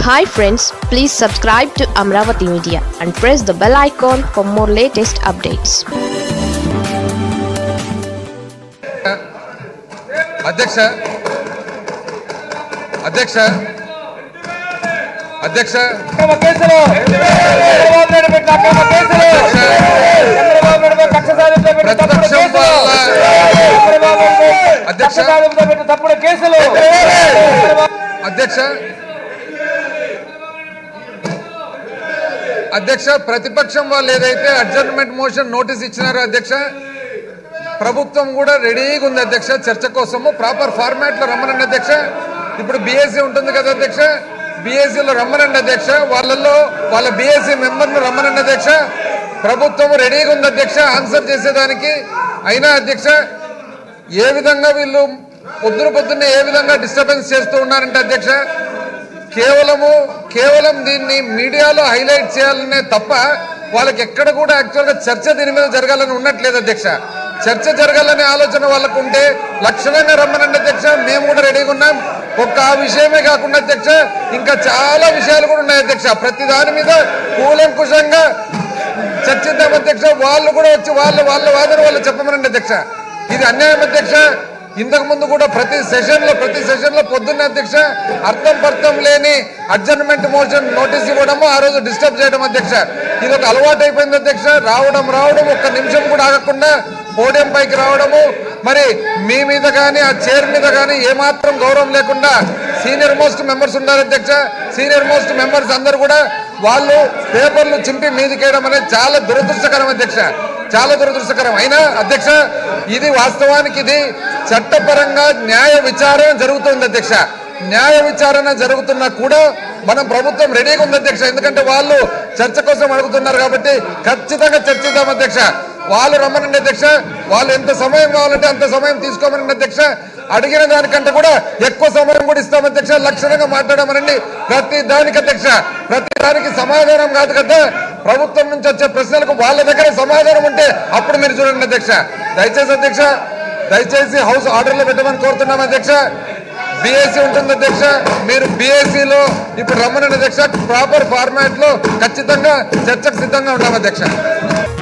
Hi friends please subscribe to Amaravati media and press the bell icon for more latest updates అధ్యక్ష అధ్యక్ష అధ్యక్ష అక్రమ కేసులు చంద్రబాబు నాయుడు పెట్టిన అక్రమ కేసులు చంద్రబాబు నాయుడుపై కక్ష సాధింపుతో పెట్టిన తప్పుడు ప్రతిపక్షం కేసులు వల్ల చంద్రబాబు నాయుడుపై అధ్యక్ష. కక్ష సాధింపుతో పెట్టిన తప్పుడు కేసులు అధ్యక్ష అధ్యక్ష ప్రతిపక్షం వాళ్ళు ఏదైతే అడ్జర్న్మెంట్ మోషన్ నోటీస్ ఇచ్చినారో అధ్యక్ష ప్రభుత్వం కూడా రెడీగా ఉంది అధ్యక్ష చర్చ కోసము ప్రాపర్ ఫార్మాట్ లో రమ్మనండి అధ్యక్ష ఇప్పుడు బీఎస్సీ ఉంటుంది కదా అధ్యక్ష బీఎస్సీలో రమ్మనండి అధ్యక్ష వాళ్ళల్లో వాళ్ళ బీఎస్సీ మెంబర్ను రమ్మనండి అధ్యక్ష ప్రభుత్వం రెడీగా ఉంది అధ్యక్ష ఆన్సర్ చేసేదానికి అయినా అధ్యక్ష ఏ విధంగా వీళ్ళు పొద్దున పొద్దున్నే ఏ విధంగా డిస్టర్బెన్స్ చేస్తూ ఉన్నారంటే అధ్యక్ష కేవలము కేవలం దీన్ని మీడియాలో హైలైట్ చేయాలనే తప్ప వాళ్ళకి ఎక్కడ కూడా యాక్చువల్గా చర్చ దీని మీద జరగాలని ఉన్నట్లేదు అధ్యక్ష చర్చ జరగాలనే ఆలోచన వాళ్ళకు ఉంటే లక్షణంగా రమ్మనండి అధ్యక్ష మేము కూడా రెడీగా ఉన్నాం ఒక్క ఆ విషయమే కాకుండా అధ్యక్ష ఇంకా చాలా విషయాలు కూడా ఉన్నాయి అధ్యక్ష ప్రతి దాని మీద కూలంకుషంగా చర్చిద్దాం అధ్యక్ష వాళ్ళు కూడా వచ్చి వాళ్ళ వాళ్ళ వాదన వాళ్ళు చెప్పమనండి అధ్యక్ష ఇది అన్యాయం అధ్యక్ష ఇంతకు ముందు కూడా ప్రతి సెషన్ లో ప్రతి సెషన్ లో పొద్దున్న అధ్యక్ష అర్థం పర్థం లేని అడ్జర్న్మెంట్ మోషన్ నోటీస్ ఇవ్వడము ఆ రోజు డిస్టర్బ్ చేయడం అధ్యక్ష ఇది ఒక అలవాటు అయిపోయింది అధ్యక్ష రావడం రావడం ఒక్క నిమిషం కూడా ఆగకుండా పోడియం పైకి రావడము మరి మీ మీద కానీ ఆ చైర్ మీద కానీ ఏమాత్రం గౌరవం లేకుండా సీనియర్ మోస్ట్ మెంబర్స్ ఉన్నారు అధ్యక్ష సీనియర్ మోస్ట్ మెంబర్స్ అందరు కూడా వాళ్ళు పేపర్లు చింపి మీదికేయడం అనేది చాలా దురదృష్టకరం అధ్యక్ష చాలా దురదృష్టకరం అయినా అధ్యక్ష ఇది వాస్తవానికి ఇది చట్టపరంగా న్యాయ విచారణ జరుగుతుంది అధ్యక్ష న్యాయ విచారణ జరుగుతున్నా కూడా మనం ప్రభుత్వం రెడీగా ఉంది అధ్యక్ష ఎందుకంటే వాళ్ళు చర్చ కోసం అడుగుతున్నారు కాబట్టి ఖచ్చితంగా చర్చిద్దాం అధ్యక్ష వాళ్ళు రమ్మనండి అధ్యక్ష వాళ్ళు ఎంత సమయం కావాలంటే అంత సమయం తీసుకోమనండి అధ్యక్ష అడిగిన దానికంటే కూడా ఎక్కువ సమయం కూడా ఇస్తాం అధ్యక్ష లక్షణంగా మాట్లాడమనండి ప్రతి దానికి అధ్యక్ష ప్రతి దానికి సమాధానం కాదు కదా ప్రభుత్వం నుంచి వచ్చే ప్రశ్నలకు వాళ్ళ దగ్గర సమాధానం ఉంటే అప్పుడు మీరు చూడండి అధ్యక్ష దయచేసి అధ్యక్ష దయచేసి హౌస్ ఆర్డర్లో పెట్టమని కోరుతున్నాం అధ్యక్ష బీఎస్సీ ఉంటుంది అధ్యక్ష మీరు బీఎస్సీలో ఇప్పుడు రమ్మనండి అధ్యక్ష ప్రాపర్ ఫార్మాట్ లో ఖచ్చితంగా చర్చకు సిద్ధంగా ఉన్నాం అధ్యక్ష